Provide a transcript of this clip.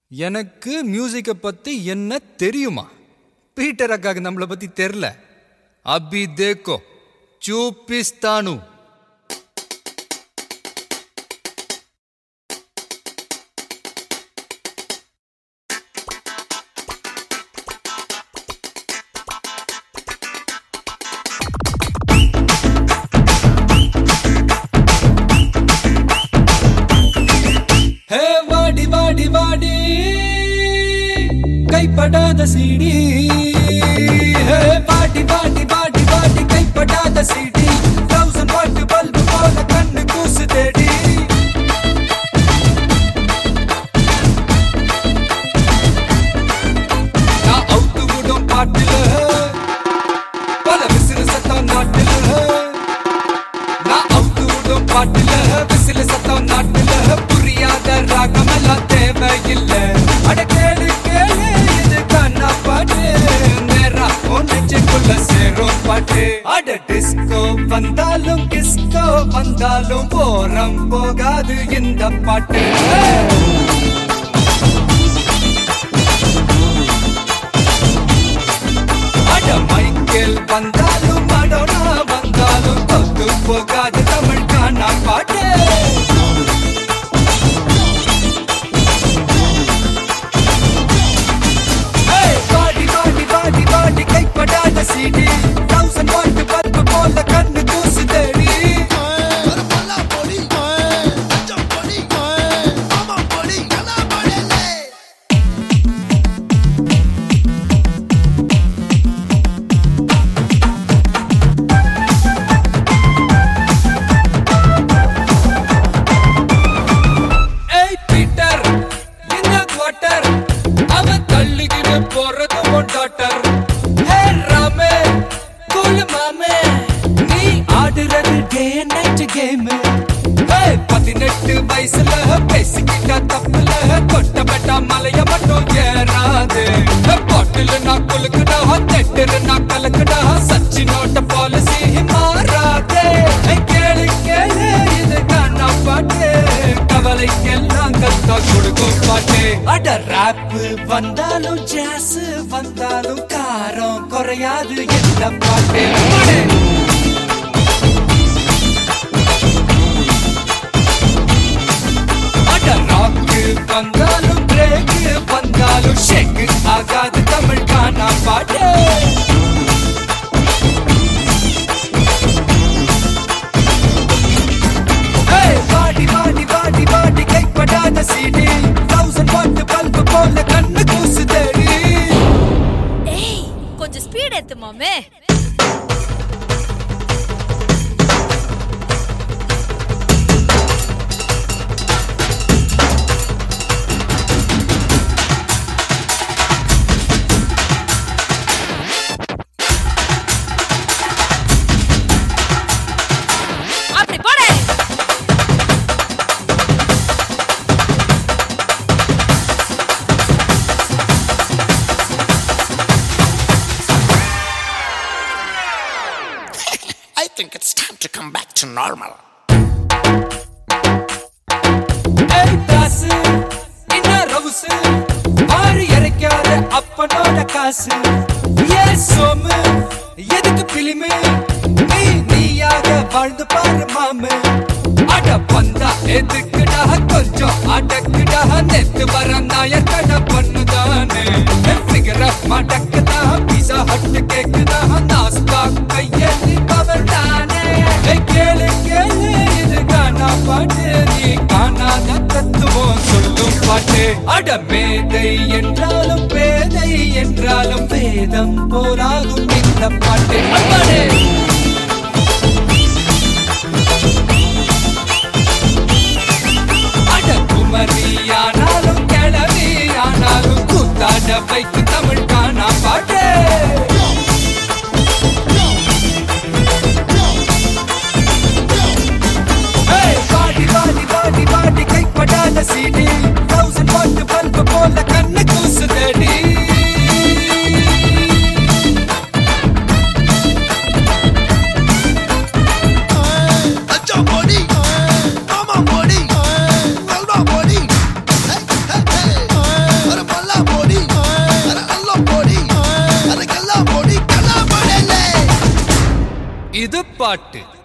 எனக்கு மியூசிக்கை பத்தி என்ன தெரியுமா பீட்டர் அக்காக்கு நம்மளை பத்தி தெரில அபி தேக்கோ చూపిస్తాను ஹே வாடி வாடி வாடி கைப்படாத சீடி ஹே வாடி வாடி வாடி வாடி கைப்படாத சீடி தௌசண்ட் வாட் பல்பு போல கண்ணு கூசு தேடி நான் அவுத்து விடும் பாட்டுல பல விசிறு சத்தம் நாட்டுல நான் அவுத்து விடும் பாட்டுல விசில சத்தம் நாட்டுல புரியாத ராகமெல்லாம் தேவையில்ல அட கேளு கேளு இது கண்ணா பாட்டு நேரா உன் நெஞ்சுக்குள்ள சேரும் பாட்டு அட டிஸ்கோ வந்தாலும் கிஸ்கோ வந்தாலும் போரம் போகாது இந்த பாட்டு அட மைக்கேல் வந்தாலும் மடோனா வந்தாலும் தொத்து போகாது தமிழ் காணா பாட்டு ஏய், வாடி வாடி வாடி வாடி கைப்படாத சீடி தௌசண்ட் வாட் பல்பு போல கண்ணு தூசு தேடி ஏய் பீட்டர் இந்த குவார்ட்டர் அவன் தள்ளிக்கிட்டு போறது உன் டாட்டர் ஹே ராமே கூல் மாமே நீ ஆடுறது டே நைட் கேம் ஹே பதினெட்டு வயசுல பேசிக்கிட்ட தப்புல கொட்டப்பட்ட மலைய மட்டும் ஏறாது பாட்டில் நான் குலுக்குடா தெட்டுரு நான் கலக்குடா சச்சினோட பாலிசி மாறாதே ஏய், கேளு கேளு இது காணா பாட்டு கவலைக்கெல்லாம் கத்தா கொடுக்கும் பாட்டு அட ராப் வந்தாலும் ஜாஸ் வந்தாலும் காரம் குறையாது இந்த பாட்டு பாடு. அட ராக்கு வந்தாலும் பிரேக் வந்தாலும் ஷேக் ஆகாது தமிழ் காணா பாட்டு ஏய், வாடி வாடி வாடி வாடி கைப்படாத சீடி தௌசண்ட் வாட் பல்பு போல கண்ணு கூசு தேடி ஏய் கொஞ்சம் ஸ்பீட் ஏத்து மாமே அப்படி போடு I think it's time to come back to normal. ஏய் தாசு என்ன ரவுசு ஆறு இறைக்காத அப்பனோட காசு ஏ சோமு எதுக்கு பிலிமு நீ நீயாக வாழ்ந்து பாரு மாமு அட பந்தா எதுக்குடா கொஞ்சம் அடக்குடா நெத்து வர நாயர் கடை பண்ணுதானே ஃபிகர் மடக்குதா பீஸா ஹட்டு கேக்குதா நாஸ்தா கையெழுதி பவர் தானே ஏய், கேளு கேளு இது காணா பாட்டு நீ காணாத தத்துவம் சொல்லும் பாட்டு அட மேதை என்றாலும் பேதை என்றாலும் வேதம் போராகும் இந்த பாட்டு அப்பாடே அட குமரி ஆனாலும் கிளவி ஆனாலும் கூத்தாட வைக்கு தமிழ் காணா பாட்டு ஏய், வாடி வாடி வாடி வாடி கைப்படாத சீடி தௌசண்ட் வாட் பல்பு போல கண்ணு கூசு தேடி Hey, hey, hey. இது பாட்டு